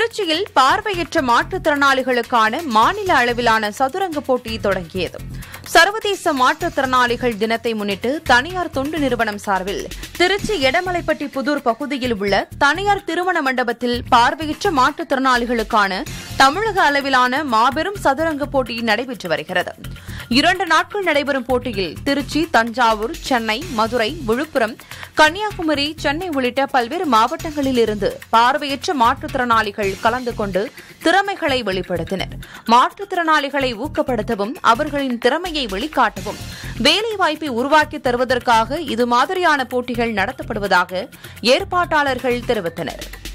திருச்சியில் பார்வையற்ற மாற்றுத்திறனாளிகளுக்கான மாநில அளவிலான சதுரங்க போட்டி தொடங்கியது சர்வதேச மாற்றுத்திறனாளிகள் தினத்தை முன்னிட்டு தனியார் தொண்டு நிறுவனம் சார்பில் திருச்சி எடமலைப்பட்டி புதூர் பகுதியில் உள்ள தனியார் திருமண மண்டபத்தில் பார்வையற்ற மாற்றுத்திறனாளிகளுக்கான தமிழக அளவிலான மாபெரும் சதுரங்க போட்டி நடைபெற்று வருகிறது இரண்டு நாட்கள் நடைபெறும் போட்டியில் திருச்சி தஞ்சாவூர் சென்னை மதுரை விழுப்புரம் கன்னியாகுமரி சென்னை உள்ளிட்ட பல்வேறு மாவட்டங்களில் இருந்து பார்வையற்ற மாற்றுத்திறனாளிகள் கலந்து கொண்டு திறமைகளை வெளிப்படுத்தினர் மாற்றுத்திறனாளிகளை ஊக்கப்படுத்தவும் அவர்களின் திறமையை வெளிக்காட்டவும் வேலைவாய்ப்பை உருவாக்கி தருவதற்காக இது மாதிரியான போட்டிகள் நடத்தப்படுவதாக ஏற்பாட்டாளர்கள் தெரிவித்தனர்